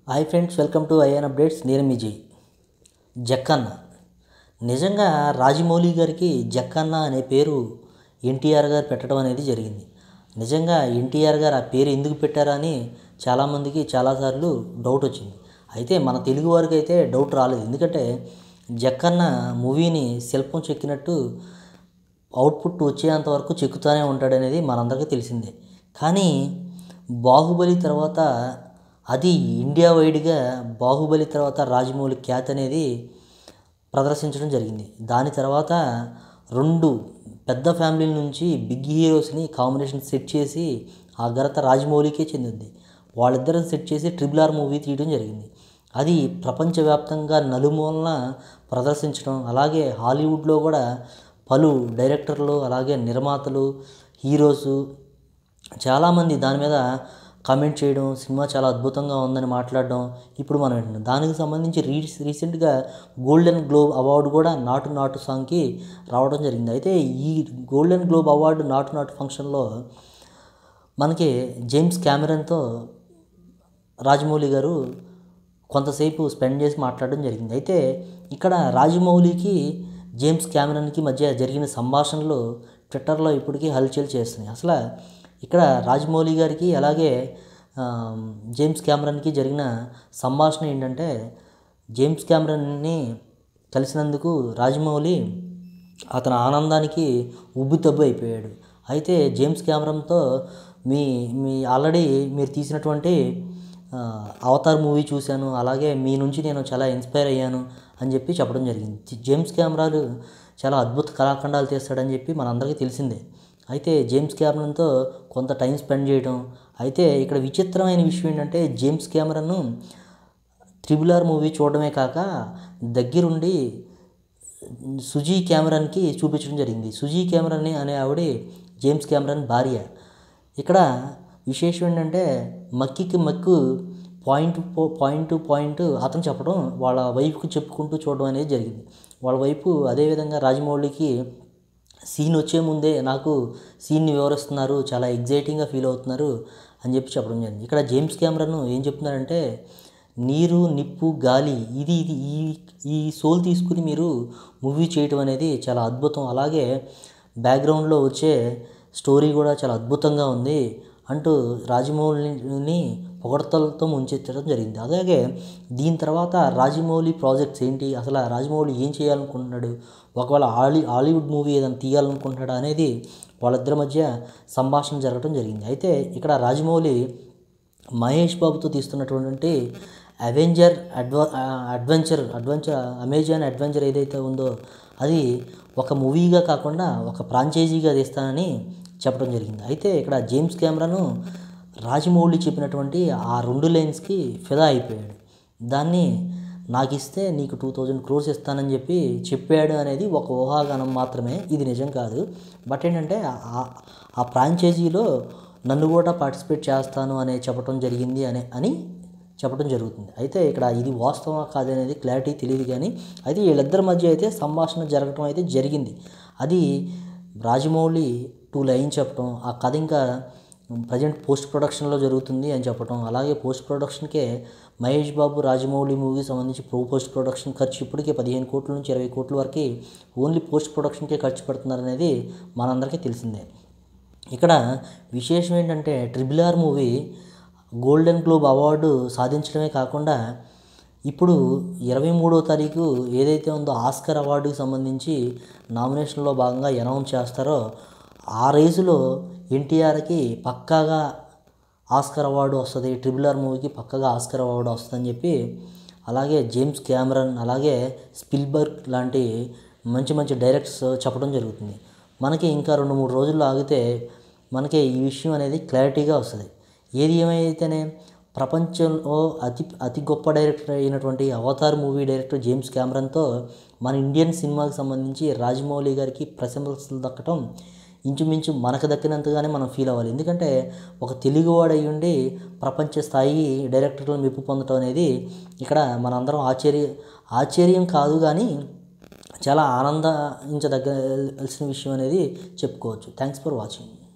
hi friends welcome to IN updates నేను మీ జై జక్కన్న నిజంగా రాజమౌళి గారికి జక్కన్న అనే పేరు ఎన్టీఆర్ గారు పెట్టడం అనేది జరిగింది నిజంగా ఎన్టీఆర్ గారు ఆ పేరు ఎందుకు పెట్టారని చాలామందికి చాలాసార్లు డౌట్ వచ్చింది అయితే మన తెలుగు వారికి అయితే డౌట్ రాలేదు ఎందుకంటే జక్కన్న మూవీని శిల్పం చెక్కినట్టు అవుట్పుట్ వచ్చేంత వరకు చెక్కుతూనే ఉంటాడనేది మనందరికీ తెలిసిందే కానీ బాహుబలి తర్వాత అది ఇండియా వైడ్గా బాహుబలి తర్వాత రాజమౌళి ఖ్యాతి అనేది ప్రదర్శించడం జరిగింది దాని తర్వాత రెండు పెద్ద ఫ్యామిలీల నుంచి బిగ్ హీరోస్ని కాంబినేషన్ సెట్ చేసి ఆ ఘనత రాజమౌళికే చెందింది వాళ్ళిద్దరిని సెట్ చేసి ట్రిపుల్ ఆర్ మూవీ తీయడం జరిగింది అది ప్రపంచవ్యాప్తంగా నలుమూలన ప్రదర్శించడం అలాగే హాలీవుడ్లో కూడా పలు డైరెక్టర్లు అలాగే నిర్మాతలు హీరోసు చాలామంది దాని మీద కామెంట్ చేయడం సినిమా చాలా అద్భుతంగా ఉందని మాట్లాడడం ఇప్పుడు మనం వింటున్నాం దానికి సంబంధించి రీ రీసెంట్గా గోల్డెన్ గ్లోబ్ అవార్డు కూడా నాటు నాటు సాంగ్కి రావడం జరిగింది అయితే ఈ గోల్డెన్ గ్లోబ్ అవార్డు నాటు నాటు ఫంక్షన్లో మనకి జేమ్స్ క్యామెరన్తో రాజమౌళి గారు కొంతసేపు స్పెండ్ చేసి మాట్లాడడం జరిగింది అయితే ఇక్కడ రాజమౌళికి జేమ్స్ క్యామెరన్కి మధ్య జరిగిన సంభాషణలు ట్విట్టర్లో ఇప్పటికీ హల్చల్ చేస్తున్నాయి అసలు ఇక్కడ రాజమౌళి గారికి అలాగే ఆ, జేమ్స్ క్యామెరన్కి జరిగిన సంభాషణ ఏంటంటే జేమ్స్ క్యామెరన్ని కలిసినందుకు రాజమౌళి అతని ఆనందానికి ఉబ్బితబ్బు అయిపోయాడు అయితే జేమ్స్ కెమెరాతో మీ మీ ఆల్రెడీ మీరు తీసినటువంటి ఆ, అవతార్ మూవీ చూశాను అలాగే మీ నుంచి నేను చాలా ఇన్స్పైర్ అయ్యాను అని చెప్పి చెప్పడం జరిగింది జే- జేమ్స్ కెమెరాలు చాలా అద్భుత కళాఖండాలు తీస్తాడని చెప్పి మనందరికీ తెలిసిందే అయితే జేమ్స్ కెమెరాతో కొంత టైం స్పెండ్ చేయడం అయితే ఇక్కడ విచిత్రమైన విషయం ఏంటంటే జేమ్స్ కెమెరాను ట్రిబుల్ ఆర్ మూవీ చూడడమే కాక దగ్గరుండి సుజీ కెమెరాన్కి చూపించడం జరిగింది సుజీ కెమెరాని అనే ఆవిడ జేమ్స్ కెమెరాన్ భార్య ఇక్కడ విశేషం ఏంటంటే మక్కికి మక్కు పాయింట్ పో- పాయింట్ టు పాయింట్ అతను చెప్పడం వాళ్ళ వైఫ్కి చెప్పుకుంటూ చూడడం అనేది జరిగింది వాళ్ళ వైపు అదేవిధంగా రాజమౌళికి సీన్ వచ్చే ముందే నాకు సీన్ని వివరిస్తున్నారు చాలా ఎగ్జైటింగ్గా ఫీల్ అవుతున్నారు అని చెప్పి చెప్పడం జరిగింది ఇక్కడ జేమ్స్ కెమెరాను ఏం చెప్తున్నారంటే నీరు నిప్పు గాలి ఇది ఇది ఈ ఈ సోల్ తీసుకుని మీరు మూవీ చేయటం అనేది చాలా అద్భుతం అలాగే బ్యాక్గ్రౌండ్లో వచ్చే స్టోరీ కూడా చాలా అద్భుతంగా ఉంది అంటూ రాజమౌళిని పొగడతలతో ముంచెత్తడం జరిగింది అలాగే దీని తర్వాత రాజమౌళి ప్రాజెక్ట్స్ ఏంటి అసలు ఆ రాజమౌళి ఏం చేయాలనుకుంటున్నాడు ఒకవేళ హాలీ హాలీవుడ్ మూవీ ఏదైనా తీయాలనుకుంటున్నాడా అనేది వాళ్ళిద్దరి మధ్య సంభాషణ జరగడం జరిగింది అయితే ఇక్కడ రాజమౌళి మహేష్ బాబుతో తీస్తున్నటువంటి అవెంజర్ అడ్వ అడ్వెంచర్ అడ్వెంచర్ అమెజాన్ అడ్వెంచర్ ఏదైతే ఉందో అది ఒక మూవీగా కాకుండా ఒక ఫ్రాంచైజీగా తీస్తానని చెప్పడం జరిగింది అయితే ఇక్కడ జేమ్స్ కెమెరాను రాజమౌళి చెప్పినటువంటి ఆ రెండు లైన్స్కి ఫిదా అయిపోయాడు దాన్ని నాకు ఇస్తే నీకు టూ థౌజండ్ క్రోర్స్ ఇస్తానని చెప్పి చెప్పాడు అనేది ఒక ఊహాగానం మాత్రమే ఇది నిజం కాదు బట్ ఏంటంటే ఆ- ఆ ఫ్రాంచైజీలో నన్ను కూడా పార్టిసిపేట్ చేస్తాను అనే చెప్పడం జరిగింది అనే అని చెప్పడం జరుగుతుంది అయితే ఇక్కడ ఇది వాస్తవమా కాదనేది క్లారిటీ తెలియదు కానీ అయితే వీళ్ళిద్దరి మధ్య అయితే సంభాషణ జరగటం అయితే జరిగింది అది రాజమౌళి టూ లైన్ చెప్పడం ఆ కథ ఇంకా ప్రజెంట్ పోస్ట్ ప్రొడక్షన్లో జరుగుతుంది అని చెప్పడం అలాగే పోస్ట్ ప్రొడక్షన్కే మహేష్ బాబు రాజమౌళి మూవీ సంబంధించి ప్రో పోస్ట్ ప్రొడక్షన్ ఖర్చు ఇప్పటికే పదిహేను కోట్ల నుంచి ఇరవై కోట్ల వరకు ఓన్లీ పోస్ట్ ప్రొడక్షన్కే ఖర్చు పెడుతున్నారనేది మనందరికీ తెలిసిందే ఇక్కడ విశేషం ఏంటంటే triple R movie Golden Globe award సాధించడమే కాకుండా ఇప్పుడు ఇరవై మూడో తారీఖు ఏదైతే ఉందో ఆస్కర్ అవార్డుకి సంబంధించి నామినేషన్లో భాగంగా అనౌన్స్ చేస్తారో ఆ రేసులో ఎన్టీఆర్కి పక్కాగా ఆస్కర్ అవార్డు వస్తుంది ట్రిపుల్ ఆర్ మూవీకి పక్కగా ఆస్కర్ అవార్డు వస్తుందని చెప్పి అలాగే జేమ్స్ క్యామరన్ అలాగే స్పిల్బర్గ్ లాంటి మంచి మంచి డైరెక్టర్స్ చెప్పడం జరుగుతుంది మనకి ఇంకా రెండు మూడు రోజుల్లో ఆగితే మనకి ఈ విషయం అనేది క్లారిటీగా వస్తుంది ఏది ఏమైతేనే ప్రపంచంలో అతి అతి గొప్ప డైరెక్టర్ అయినటువంటి అవతార్ మూవీ డైరెక్టర్ జేమ్స్ క్యామరన్తో మన ఇండియన్ సినిమాకి సంబంధించి రాజమౌళి గారికి ప్రశంసలు దక్కటం ఇంచుమించు మనకు దక్కినంతగానే మనం ఫీల్ అవ్వాలి ఎందుకంటే ఒక తెలుగువాడు అయి ఉండి ప్రపంచ స్థాయి డైరెక్టర్లు మెప్పు పొందడం అనేది ఇక్కడ మనందరం ఆశ్చర్య ఆశ్చర్యం కాదు కానీ చాలా ఆనందించదగ్గాల్సిన విషయం అనేది చెప్పుకోవచ్చు థ్యాంక్స్ ఫర్ వాచింగ్